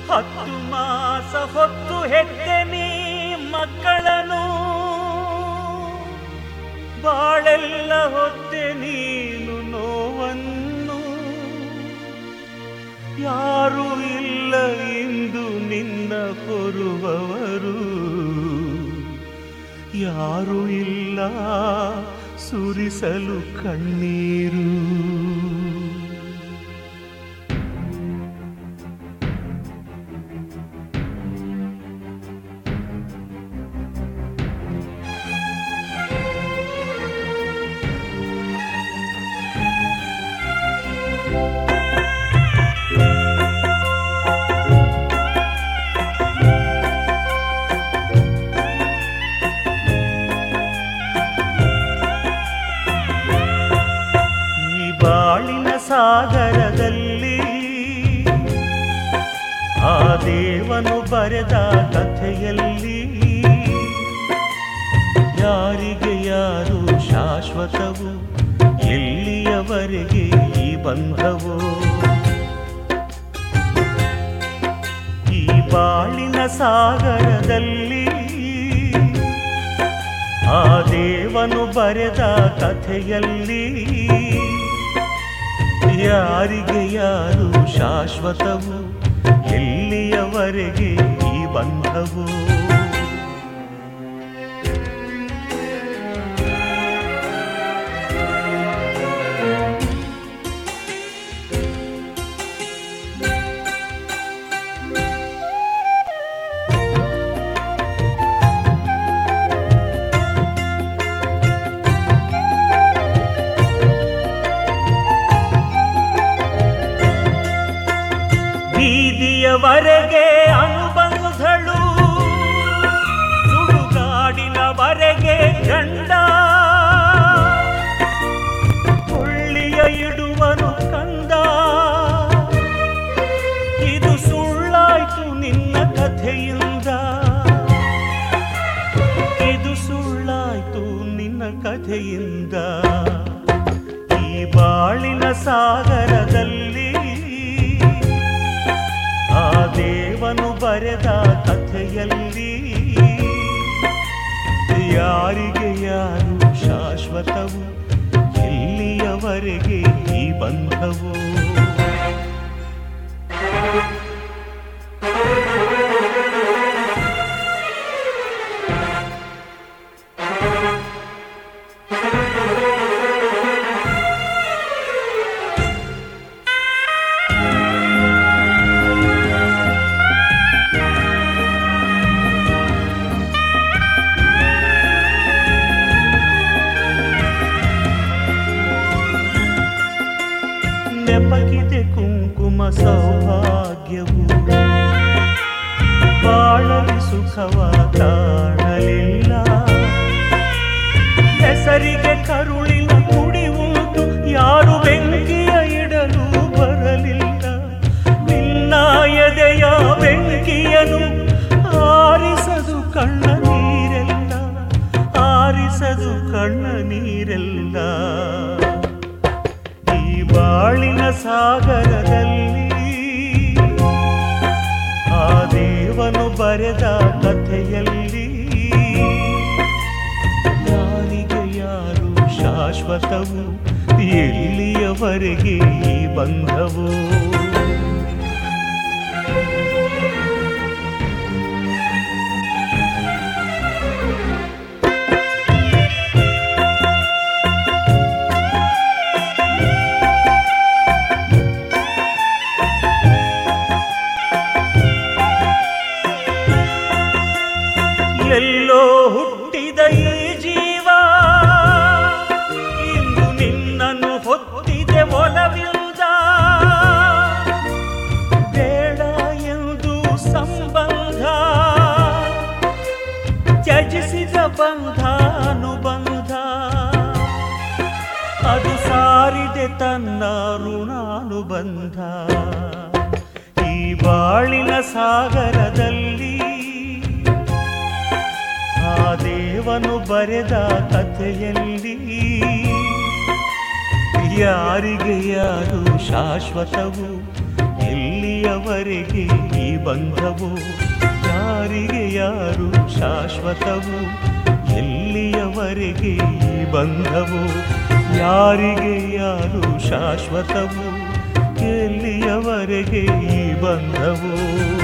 ಹತ್ತು ಮಾಸ ಹೊತ್ತು ಹೆತ್ತೆ ನೀ ಮಕ್ಕಳನು ಬಾಳೆಲ್ಲ ಹೊತ್ತೆ ನೀನು ನೋವನ್ನು ಯಾರು ಇಲ್ಲ ಇಂದು ನಿನ್ನ ಹೊರುವವರು ಯಾರು ಇಲ್ಲ ಸುರಿಸಲು ಕಣ್ಣೀರು ಈ ಬಾಳಿನ ಸಾಗರದಲ್ಲಿ ಆ ದೇವನು ಬರೆದ ಕಥೆಯಲ್ಲಿ ಯಾರಿಗೆ ಯಾರು ಶಾಶ್ವತವು ಎಲ್ಲಿಯವರೆಗೆ ಈ ಬಂಧವು ಈ ಬಾಳಿನ ಸಾಗರದಲ್ಲಿ ಆ ದೇವನು ಬರೆದ ಕಥೆಯಲ್ಲಿ ಯಾರಿಗೆ ಯಾರು ಶಾಶ್ವತವು ಎಲ್ಲಿಯವರೆಗೆ ಈ ಬಂಧವು ಬೀದಿಯವರೆಗೆ ಅನುಬಂಧಳು ಸುಡುಗಾಡಿನವರೆಗೆ ಗಂಡ ಕೊಳ್ಳಿಯ ಇಡುವನು ಕಂದ ಇದು ಸುಳ್ಳಾಯ್ತು ನಿನ್ನ ಕಥೆಯಿಂದ ಇದು ಸುಳ್ಳಾಯ್ತು ನಿನ್ನ ಕಥೆಯಿಂದ ಈ ಬಾಳಿನ ಸಾಗರದಲ್ಲಿ ಆ ದೇವನು ಬರೆದ ಕಥೆಯಲ್ಲಿ ಯಾರಿಗೆ ಯಾರು ಶಾಶ್ವತವು ಎಲ್ಲಿಯವರೆಗೆ ಈ ಬಂಧವು ನೆಪಗಿದೆ ಕುಂಕುಮ ಸೌಭಾಗ್ಯವು ಬಾಳಲಿ ಸುಖವ ಕಾಣಲಿಲ್ಲ ಹೆಸರಿಗೆ ಕರುಳಿನ ಕುಡಿ ಉಂಟು ಯಾರು ಬೆಂಕಿಯ ಇಡಲು ಬರಲಿಲ್ಲ ನಿನ್ನ ಎದೆಯ ಬೆಂಕಿಯನು ಆರಿಸದು ಕಣ್ಣ ನೀರೆಲ್ಲ ಆರಿಸದು ಕಣ್ಣ ನೀರೆಲ್ಲ ಈ ಬಾಳಿನ ಸಾಗರದಲ್ಲಿ ಆ ದೇವನು ಬರೆದ ಕಥೆಯಲ್ಲಿ ಯಾರಿಗೆ ಯಾರು ಶಾಶ್ವತವು ಎಲ್ಲಿಯವರೆಗೆ ಈ ಬಂಧವು ಎಲ್ಲೋ ಹುಟ್ಟಿದ ಈ ಜೀವ ಇಂದು ನಿನ್ನನ್ನು ಹೊತ್ತಿದೆ ಒಲವಿಲ್ದ ಬೇಡ ಎಂದು ಸಂಬಂಧ ತ್ಯಜಿಸಿದ ಬಂಧ ಅನುಬಂಧ ಅದು ಸಾರಿದೆ ತನ್ನ ಋಣಾನುಬಂಧ ಈ ಬಾಳಿನ ಸಾಗರದಲ್ಲಿ ಆ ದೇವನು ಬರೆದ ಕಥೆಯಲ್ಲಿ ಯಾರಿಗೆ ಯಾರು ಶಾಶ್ವತವು ಎಲ್ಲಿಯ ಎಲ್ಲಿಯವರೆಗೆ ಈ ಬಂಧವು ಯಾರಿಗೆ ಯಾರು ಶಾಶ್ವತವು ಎಲ್ಲಿಯವರೆಗೆ ಈ ಬಂಧವು ಯಾರಿಗೆ ಯಾರು ಶಾಶ್ವತವು ಎಲ್ಲಿಯವರೆಗೆ ಈ ಬಂಧವು